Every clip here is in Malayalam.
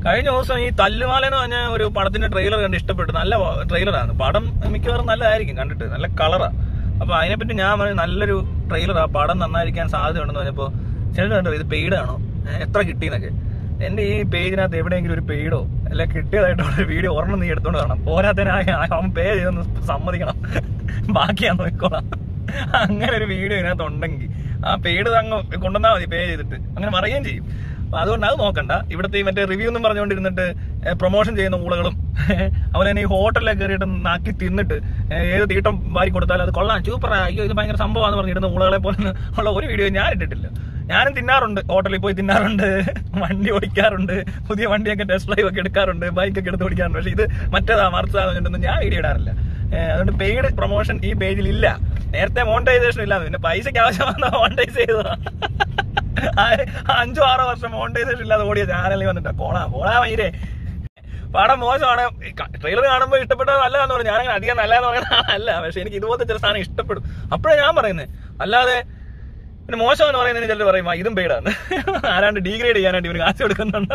കഴിഞ്ഞ ദിവസം ഈ തല്ലുമാല എന്ന് പറഞ്ഞ ഒരു പടത്തിന്റെ ട്രെയിലർ കണ്ട് ഇഷ്ടപ്പെട്ടു നല്ല ട്രെയിലറാണ് പടം മിക്കവാറും നല്ലതായിരിക്കും കണ്ടിട്ട് നല്ല കളറാ അപ്പൊ അതിനെപ്പറ്റി ഞാൻ പറഞ്ഞു നല്ലൊരു ട്രെയിലറാ പടം നന്നായിരിക്കാൻ സാധ്യതയുണ്ടെന്ന് പറഞ്ഞപ്പോ ചിലർ കണ്ടോ ഇത് പെയ്ഡാണോ എത്ര കിട്ടിയെന്നൊക്കെ എന്റെ ഈ പേജിനകത്ത് എവിടെയെങ്കിലും ഒരു പെയ്ഡോ അല്ലെ കിട്ടിയതായിട്ടുള്ള ഒരു വീഡിയോ ഒരെണ്ണം നീ എടുത്തോണ്ട് കാണാം പോരാത്തനായ അവൻ പേ ചെയ്തൊന്ന് സമ്മതിക്കണം ബാക്കി ഞാൻ നോക്കിക്കോളാം അങ്ങനെ ഒരു വീഡിയോ ഇതിനകത്ത് ഉണ്ടെങ്കിൽ ആ പെയ്ഡ് അങ്ങ് കൊണ്ടുവന്നാൽ മതി പേ ചെയ്തിട്ട് അങ്ങനെ പറയുകയും ചെയ്യും അപ്പൊ അതുകൊണ്ട് അത് നോക്കണ്ട ഇവിടുത്തെ ഈ മറ്റേ റിവ്യൂ എന്നും പറഞ്ഞുകൊണ്ടിരുന്നിട്ട് പ്രൊമോഷൻ ചെയ്യുന്ന ഊളകളും അതുപോലെ തന്നെ ഈ ഹോട്ടലിലൊക്കെ കയറിയിട്ട് നാക്കി തിന്നിട്ട് ഏ, ഏത് തീട്ടം വാരി കൊടുത്താലും അത് കൊള്ളാം സൂപ്പറാ അയ്യോ ഇത് ഭയങ്കര സംഭവമാണെന്ന് പറഞ്ഞിരുന്ന ഊളകളെ പോലെ ഉള്ള ഒരു വീഡിയോ ഞാൻ ഇട്ടിട്ടില്ല ഞാനും തിന്നാറുണ്ട് ഹോട്ടലിൽ പോയി തിന്നാറുണ്ട് വണ്ടി ഓടിക്കാറുണ്ട് പുതിയ വണ്ടിയൊക്കെ ടെസ്റ്റ് ഡ്രൈവ് ഒക്കെ എടുക്കാറുണ്ട് ബൈക്കൊക്കെ എടുത്ത് ഓടിക്കാറുണ്ട് പക്ഷെ ഇത് മറ്റേതാ മറിച്ചതാണെന്നൊന്നും ഞാൻ വീഡിയോ ഇടാറില്ല ഏ, അതുകൊണ്ട് പെയ്ഡ് പ്രൊമോഷൻ ഈ പേജിൽ ഇല്ല നേരത്തെ മോണിറ്റൈസേഷൻ ഇല്ല പിന്നെ പൈസക്ക് ആവശ്യമാണ് മോണിറ്റൈസ് ചെയ്തതാ ആ, അഞ്ചോ ആറോ വർഷം മോണിറ്റൈസേഷൻ ഇല്ലാതെ ഓടിയ ചാനലിൽ വന്നിട്ട് കോണാ കോണാ മൈരേ പടം മോശമാണ് ട്രെയിലർ കാണുമ്പോൾ ഇഷ്ടപ്പെട്ടത് നല്ലതാന്ന് പറഞ്ഞു ഞാനങ്ങനെ അധികം നല്ലതെന്ന് പറയുന്ന അല്ല പക്ഷെ എനിക്ക് ഇതുപോലത്തെ ചില സാധനം ഇഷ്ടപ്പെടും അപ്പോഴാണ് ഞാൻ പറയുന്നത് അല്ലാതെ പിന്നെ മോശം എന്ന് പറയുന്നതിന് ചിലർ പറയും "ആ, ഇതും പെയ്ഡാണ് ആരാണ്ട് ഡീഗ്രേഡ് ചെയ്യാനായിട്ട് ഇവര് കാശ് കൊടുക്കുന്നുണ്ട്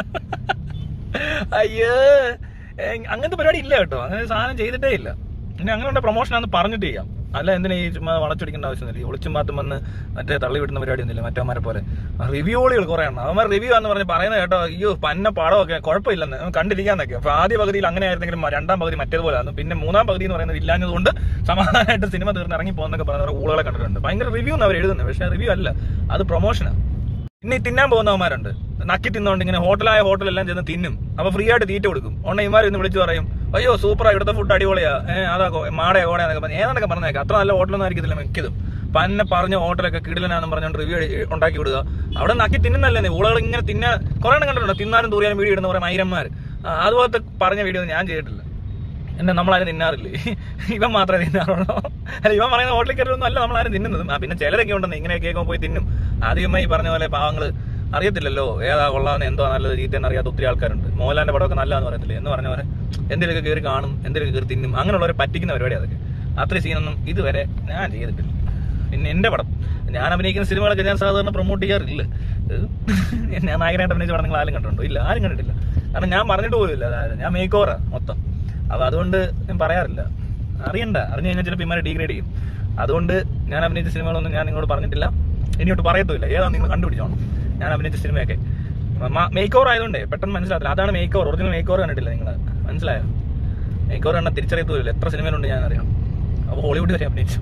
അയ്യോ ഏ, അങ്ങനത്തെ പരിപാടി ഇല്ല കേട്ടോ അങ്ങനെ ഒരു സാധനം ചെയ്തിട്ടേ ഇല്ല പിന്നെ അങ്ങനെ പ്രൊമോഷൻ ആണെന്ന് പറഞ്ഞിട്ട് ചെയ്യാം അല്ല എന്തിനാ ഈ ചുമ്മാ വളച്ചൊടിക്കേണ്ട ആവശ്യമൊന്നുമില്ല ഈ ഒളിച്ചും പാത്തും വന്ന് മറ്റേ തള്ളി വിടുന്ന പരിപാടി ഒന്നുമില്ല മറ്റവന്മാരെ പോലെ റിവ്യൂളികൾ കുറെ എണ്ണം അവന്മാർ റിവ്യൂ എന്ന് പറഞ്ഞ് പറയുന്നത് കേട്ടോ അയ്യോ പന്ന പടമൊക്കെ കുഴപ്പമില്ലെന്ന് അവൻ കണ്ടിരിക്കാന്നൊക്കെ അപ്പൊ ആദ്യ പകുതിയിൽ അങ്ങനെ ആയിരുന്നെങ്കിലും രണ്ടാം പകുതി മറ്റേതുപോലെ ആയിരുന്നു പിന്നെ മൂന്നാം പകുതി എന്ന് പറയുന്നത് ഇല്ലാഞ്ഞതുകൊണ്ട് സമാധാനമായിട്ട് സിനിമ തീർന്ന് ഇറങ്ങി പോകുന്നൊക്കെ പറയുന്ന ഊളകളെ കണ്ടിട്ടുണ്ട് ഭയങ്കര റിവ്യൂ എന്ന് അവർ എഴുതുന്നത് പക്ഷേ റിവ്യൂ അല്ല അത് പ്രൊമോഷനാണ് പിന്നെ ഈ തിന്നാൻ പോകുന്നവന്മാരുണ്ട് നക്കി തിന്നോണ്ട് ഇങ്ങനെ ഹോട്ടലായ ഹോട്ടലെല്ലാം ചെന്ന് തിന്നും അപ്പൊ ഫ്രീ ആയിട്ട് തീറ്റ കൊടുക്കും ഉടനെ ഇമാർ ഇന്ന് വിളിച്ചു പറയും അയ്യോ സൂപ്പറാ ഇവിടുത്തെ ഫുഡ് അടിപൊളിയാ ഏഹ് അതാ കോ- മാടയാ കോടയാന്നൊക്കെ പറഞ്ഞു ഏതാണ്ടൊക്കെ പറഞ്ഞേക്കാം അത്ര നല്ല ഹോട്ടലൊന്നും ആയിരിക്കത്തില്ല മിക്കതും പന്നെ പറഞ്ഞ ഹോട്ടലൊക്കെ കിടിലനാണെന്ന് പറഞ്ഞുകൊണ്ട് റിവ്യൂ ഉണ്ടാക്കി വിടുക അവിടെ നക്കി തിന്നുന്നല്ലേ ഊളകൾ ഇങ്ങനെ തിന്നാൻ കുറെ എണ്ണം കണ്ടിട്ടുണ്ടോ തിന്നാനും തൂറിയാനും വീഡിയോ ഇടുന്ന കുറെ മൈരന്മാർ അതുപോലത്തെ പറഞ്ഞ വീഡിയോ ഞാൻ ചെയ്തിട്ടില്ല എന്നെ നമ്മളാരും തിന്നാറില്ലേ ഇവൻ മാത്രമേ തിന്നാറുള്ളൂ അല്ല ഇവൻ പറയുന്ന ഹോട്ടലിൽ കയറിയൊന്നും അല്ല നമ്മളാരും തിന്നുന്നത് ആ പിന്നെ ചിലരൊക്കെ ഉണ്ടെന്ന് ഇങ്ങനെ കേൾക്കുമ്പോൾ പോയി തിന്നും ആദ്യമായി ഈ പറഞ്ഞ പോലെ പാവങ്ങള് അറിയത്തില്ലല്ലോ ഏതാ കൊള്ളാന്ന് എന്തോ നല്ലത് ചീത്തയെന്ന് അറിയാത്ത ഒത്തിരി ആൾക്കാരുണ്ട് മോഹൻലാലിന്റെ പടമൊക്കെ നല്ലതെന്ന് പറയത്തില്ലേ എന്ന് പറഞ്ഞ പോലെ എന്തെങ്കിലുമൊക്കെ കയറി കാണും എന്തെങ്കിലുമൊക്കെ കയറി തിന്നും അങ്ങനെയുള്ളവരെ പറ്റിക്കുന്ന പരിപാടി അതൊക്കെ അത്രയും സീനൊന്നും ഇതുവരെ ഞാൻ ചെയ്തിട്ടില്ല പിന്നെ എന്റെ പടം ഞാൻ അഭിനയിക്കുന്ന സിനിമകളൊക്കെ ഞാൻ സാധാരണ പ്രൊമോട്ട് ചെയ്യാറില്ല ഏഹ് ഞാൻ നായകനായിട്ട് അഭിനയിച്ച പടം നിങ്ങൾ ആരും കണ്ടിട്ടുണ്ടോ ഇല്ല ആരും കണ്ടിട്ടില്ല കാരണം ഞാൻ പറഞ്ഞിട്ട് പോലില്ല അതായത് ഞാൻ മേക്ക് ഓവറാ മൊത്തം അപ്പൊ അതുകൊണ്ട് ഞാൻ പറയാറില്ല അറിയണ്ട അറിഞ്ഞു കഴിഞ്ഞാൽ ചിലപ്പോൾ ഇമാരെ ഡീഗ്രേഡ് ചെയ്യും അതുകൊണ്ട് ഞാൻ അഭിനയിച്ച സിനിമകളൊന്നും ഞാൻ നിങ്ങളോട് പറഞ്ഞിട്ടില്ല ഇനിയോട്ട് പറയത്തുമില്ല ഏതാ നിങ്ങൾ കണ്ടുപിടിച്ചോണം ഞാൻ അഭിനയിച്ച സിനിമയൊക്കെ മേക്ക് ഓവർ ആയതുകൊണ്ടേ പെട്ടെന്ന് മനസ്സിലാത്തില്ല അതാണ് make over original make over കണ്ടിട്ടില്ല നിങ്ങൾ മനസ്സിലായോ മേക്ക് ഓവർ കണ്ടാൽ തിരിച്ചറിയത്തുമില്ല എത്ര സിനിമയിലുണ്ട് ഞാൻ അറിയാം അപ്പോൾ ഹോളിവുഡ് വരെ അഭിനയിച്ചു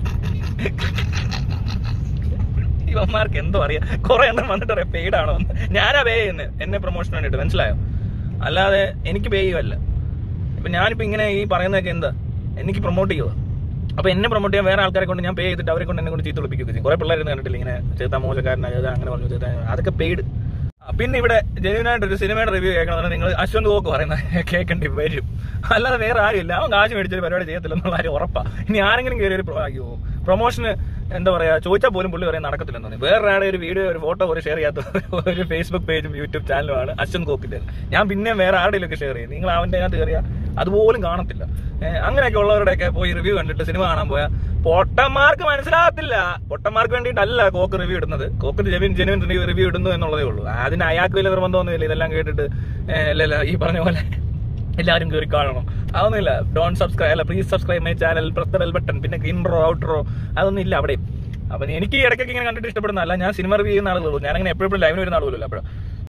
ഇവന്മാർക്ക് എന്തോ അറിയാം കുറെ എണ്ണം വന്നിട്ട് പറയാം പെയ്ഡാണോ എന്ന് ഞാനാ പേ ചെയ്യുന്നത് എന്നെ പ്രൊമോഷൻ വേണ്ടിയിട്ട് മനസ്സിലായോ അല്ലാതെ എനിക്ക് പേ ചെയ്യുമല്ല ഇപ്പൊ ഞാനിപ്പോ ഇങ്ങനെ ഈ പറയുന്നതൊക്കെ എന്താ എനിക്ക് പ്രൊമോട്ട് ചെയ്യുക അപ്പൊ എന്നെ പ്രൊമോട്ട് ചെയ്യാൻ വേറെ ആൾക്കാരെ കൊണ്ട് ഞാൻ പേ ചെയ്തിട്ട് അവരെ കൊണ്ട് എന്നെ കൊണ്ട് ചീത്ത വിളിപ്പിക്കുകയും ചെയ്യും കുറെ പിള്ളേർ കണ്ടിട്ടില്ല ഇങ്ങനെ ചേത്താ മോശക്കാരനായ അങ്ങനെ പറഞ്ഞു ചേത്താ അതൊക്കെ പെയ്ഡ് പിന്നെ ഇവിടെ ജെന്യൂനായിട്ട് ഒരു സിനിമയുടെ റിവ്യൂ കേൾക്കണം നിങ്ങൾ അശ്വന്ത് കോക്ക് പറയുന്ന കേൾക്കേണ്ടി വരും അല്ലാതെ വേറെ ആരുമില്ല അവൻ കാശ് മേടിച്ചൊരു പരിപാടി ചെയ്യത്തില്ല എന്നുള്ള കാര്യം ഉറപ്പാ ഇനി ആരെങ്കിലും കയറി ഒരു pro- അയ്യോ പ്രൊമോഷന് എന്താ പറയാ ചോദിച്ചാൽ പോലും പുള്ളി പറയാൻ നടക്കത്തില്ലെന്ന് തോന്നി വേറെ ആടെ ഒരു വീഡിയോ ഒരു ഫോട്ടോ ഒരു ഷെയർ ചെയ്യാത്ത ഒരു ഫേസ്ബുക്ക് പേജും യൂട്യൂബ് ചാനലുമാണ് അശ്വന്ത് കോക്കിന്റെ ഞാൻ പിന്നെ വേറെ ആരുടെയൊക്കെ ഷെയർ ചെയ്യും നിങ്ങൾ അവന്റെ അതിനകത്ത് കയറിയാൽ അതുപോലും കാണത്തില്ല ഏഹ് അങ്ങനെയൊക്കെ ഉള്ളവരുടെയൊക്കെ പോയി റിവ്യൂ കണ്ടിട്ട് സിനിമ കാണാൻ പോയാൽ പൊട്ടന്മാർക്ക് മനസ്സിലാകത്തില്ല പൊട്ടന്മാർക്ക് വേണ്ടിയിട്ടല്ല കോക്ക് റിവ്യൂ ഇടുന്നത് കോക്ക് ജെവിൻ ജെനുവിൻ റിവ്യൂ ഇടുന്നു എന്നുള്ളതേ ഉള്ളൂ അതിന് അയാൾക്ക് വലിയ നിർബന്ധമൊന്നുമില്ല ഇതെല്ലാം കേട്ടിട്ട് ഏഹ് അല്ലല്ല ഈ പറഞ്ഞ പോലെ എല്ലാവരും കയറി കാണണം അതൊന്നുമില്ല ഡോൺ സബ്സ്ക്രൈബ് അല്ല please subscribe my channel press the bell button പിന്നെ ഇൻട്രോ ഔട്ട്രോ അതൊന്നും ഇല്ല അവിടെ അപ്പൊ എനിക്ക് ഈ ഇടയ്ക്കൊക്കെ ഇങ്ങനെ കണ്ടിട്ട് ഇഷ്ടപ്പെടുന്നതല്ല ഞാൻ സിനിമ റിവ്യൂ ചെയ്യുന്ന ആളുകളുള്ളൂ ഞാൻ അങ്ങനെ എപ്പോഴും ലൈവിന് വരുന്ന ആളുകളല്ല അപ്പോഴും